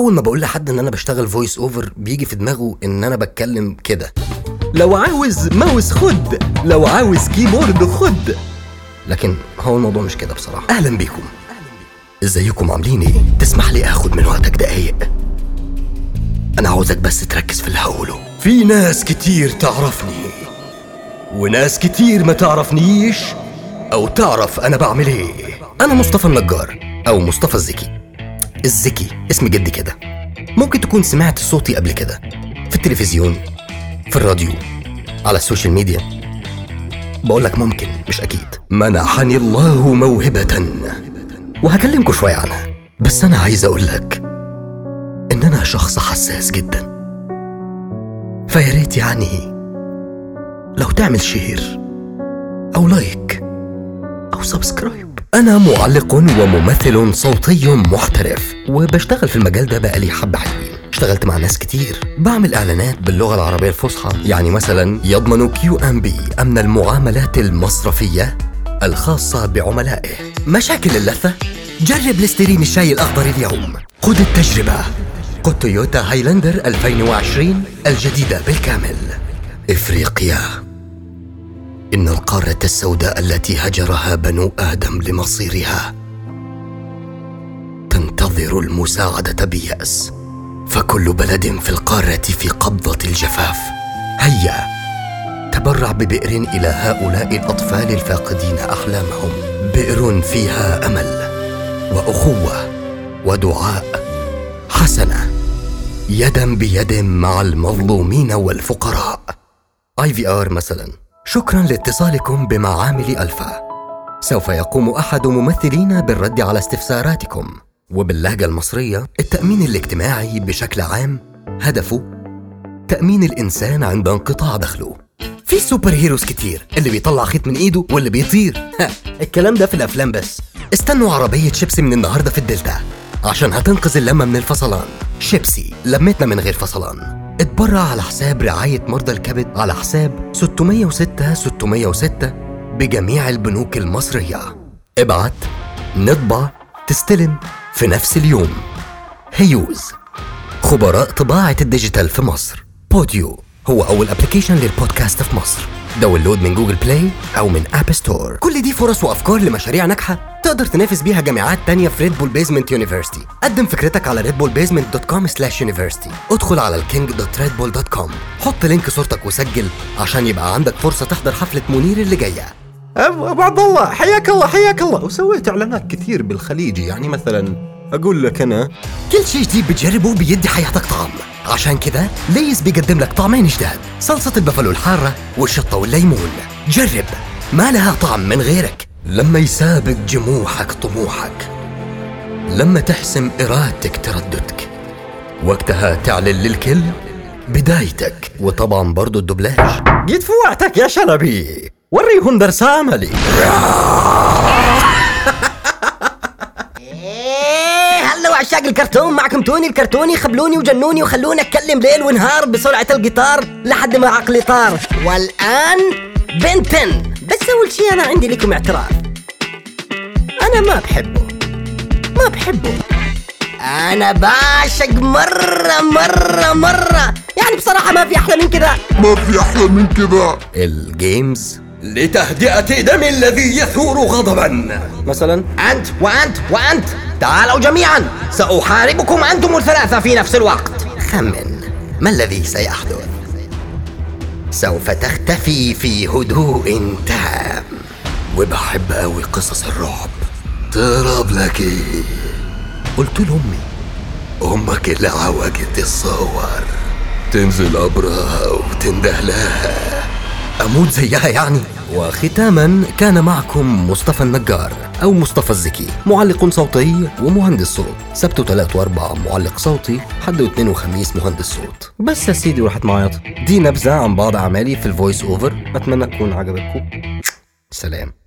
اول ما بقول لحد ان انا بشتغل فويس اوفر بيجي في دماغه ان انا بتكلم كده لو عاوز ماوس خد لو عاوز كيبورد خد لكن هو الموضوع مش كده بصراحه اهلا بيكم ازيكم عاملين ايه تسمح لي اخد من وقتك دقايق انا عاوزك بس تركز في اللي هقوله في ناس كتير تعرفني وناس كتير ما تعرفنيش او تعرف انا بعمل ايه انا مصطفى النجار او مصطفى الزكي الزكي اسم جدي كده ممكن تكون سمعت صوتي قبل كده في التلفزيون في الراديو على السوشيال ميديا بقول لك ممكن مش اكيد منحني الله موهبة وهكلمكم شوية عنها بس انا عايز اقول لك ان انا شخص حساس جدا فيا ريت يعني لو تعمل شير او لايك او سبسكرايب انا معلق وممثل صوتي محترف وبشتغل في المجال ده بقالي حبة حلوين اشتغلت مع ناس كتير بعمل اعلانات باللغة العربية الفصحى يعني مثلا يضمن كيو ام بي امن المعاملات المصرفية الخاصة بعملائه مشاكل اللثة جرب لسترين الشاي الاخضر اليوم خذ التجربة قد تويوتا هايلاندر 2020 الجديدة بالكامل افريقيا إن القارة السوداء التي هجرها بنو آدم لمصيرها تنتظر المساعدة بيأس فكل بلد في القارة في قبضة الجفاف هيا تبرع ببئر إلى هؤلاء الأطفال الفاقدين أحلامهم بئر فيها أمل وأخوة ودعاء حسنة يدا بيد مع المظلومين والفقراء اي في ار مثلا شكرا لاتصالكم بمعامل الفا سوف يقوم احد ممثلينا بالرد على استفساراتكم وباللهجه المصريه التامين الاجتماعي بشكل عام هدفه تامين الانسان عند انقطاع دخله في سوبر هيروز كتير اللي بيطلع خيط من ايده واللي بيطير ها الكلام ده في الافلام بس استنوا عربيه شيبسي من النهارده في الدلتا عشان هتنقذ اللمه من الفصلان شيبسي لمتنا من غير فصلان اتبرع على حساب رعاية مرضى الكبد على حساب 606 606 بجميع البنوك المصرية ابعت نطبع تستلم في نفس اليوم هيوز خبراء طباعة الديجيتال في مصر بوديو هو أول ابلكيشن للبودكاست في مصر داونلود من جوجل بلاي أو من أب ستور كل دي فرص وأفكار لمشاريع ناجحة تقدر تنافس بيها جامعات تانية في ريد بول بيزمنت يونيفرسيتي قدم فكرتك على redbullbasement.com slash university ادخل على الكينج.redbull.com حط لينك صورتك وسجل عشان يبقى عندك فرصة تحضر حفلة منير اللي جاية ابو عبد الله حياك الله حياك الله وسويت اعلانات كثير بالخليج يعني مثلا اقول لك انا كل شيء جديد بتجربه بيدي حياتك طعم عشان كده ليس بيقدم لك طعمين جداد صلصة البفلو الحارة والشطة والليمون جرب ما لها طعم من غيرك لما يسابق جموحك طموحك لما تحسم إرادتك ترددك وقتها تعلن للكل بدايتك وطبعا برضو الدبلاج جيت في وقتك يا شلبي وريهم درس عملي ايه هلا وعشاق الكرتون معكم توني الكرتوني خبلوني وجنوني وخلوني اتكلم ليل ونهار بسرعة القطار لحد ما عقلي طار والآن بنتن بس أول شي أنا عندي لكم اعتراف أنا ما بحبه ما بحبه أنا بعشق مرة مرة مرة يعني بصراحة ما في أحلى من كذا ما في احلى من كذا الجيمز لتهدئة دم الذي يثور غضبا مثلا أنت وأنت وأنت تعالوا جميعا سأحاربكم أنتم الثلاثة في نفس الوقت خمن ما الذي سيحدث سوف تختفي في هدوء تام وبحب قوي قصص الرعب تهرب لك ايه قلت لامي امك اللي عوجت الصور تنزل قبرها وتنده لها اموت زيها يعني وختاما كان معكم مصطفى النجار او مصطفى الزكي معلق صوتي ومهندس صوت سبت وثلاث واربع معلق صوتي حد واثنين وخميس مهندس صوت بس يا سيدي وراحت معيط دي نبذه عن بعض اعمالي في الفويس اوفر اتمنى تكون عجبتكم سلام